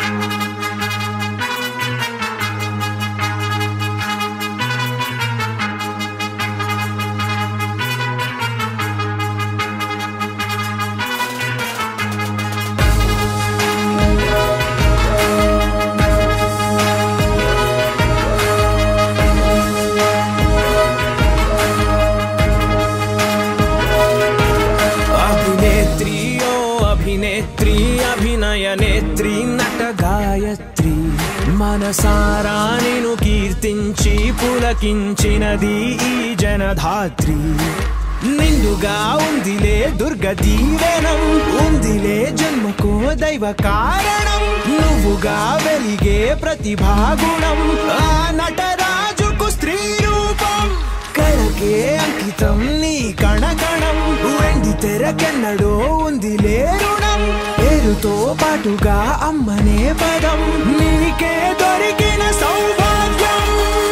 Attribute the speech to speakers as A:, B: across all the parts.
A: అభినేత్రి ఓ అభినేత్రి అభినయ నేత్రి నట గాయత్రి మనసారా నిను కీర్తించి పులకించినది ఈ జనధాత్రి నిండుగా ఉందిలే దుర్గ దీవెనం ఉందిలే జన్మకో దైవ కారణం నువ్వుగా వెలిగే ప్రతిభాగుణం ఆ నటరాజుకు స్త్రీ రూపం కళకే అంకితం నీ కణకణం వెండి తెరకెన్నడో ఉంది రుణం పేరుతో పాటుగా అమ్మనే పదం నీకే దొరికిన సౌభాగ్యం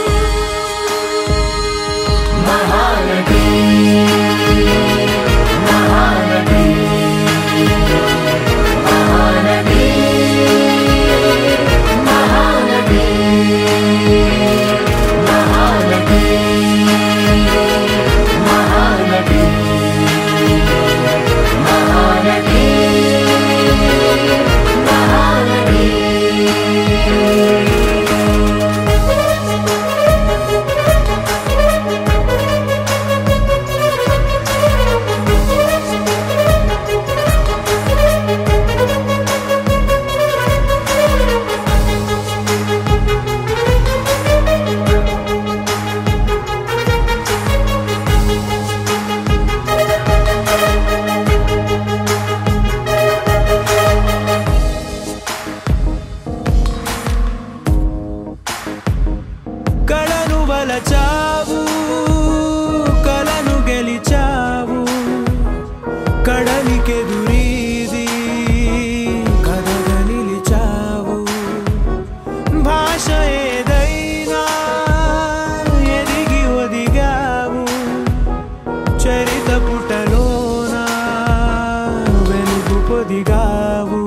A: కళను వలచావు కళను గెలిచావు కడలికెదురీది కథగా నిలిచావు భాష ఏదైనా ఎదిగి ఒదిగావు చరిత పుటలోన వెలుగు పొదిగావు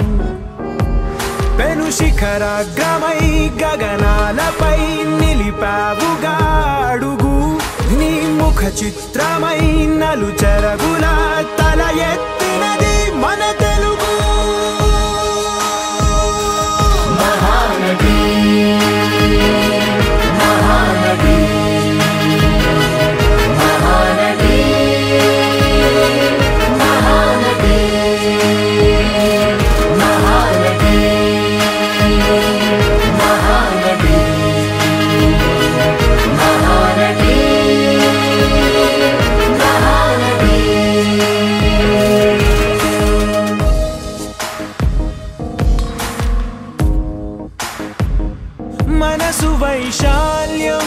A: పెను శిఖరాగ్రమై గగనాలపై నిలిపావుగా అడుగు నీ ముఖ చిత్రమై నలు చెరగుల తల ఎత్తినది మన తెలుగు మనసు వైశాల్యం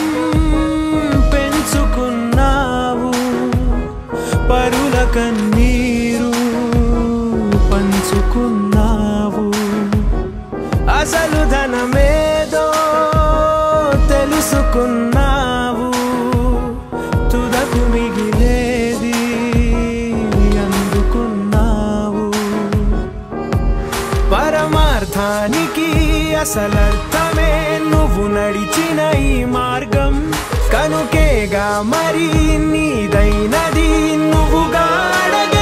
A: పెంచుకున్నావు పరుల కన్నీరు పంచుకున్నావు అసలు ధనమేదో తెలుసుకున్నావు తుదకు మిగిలేది అందుకున్నావు పరమార్థానికి అసలర్థమే నువ్వు నడిచిన ఈ మార్గం కనుకేగా మరి నీదైనది నువ్వుగా అడగ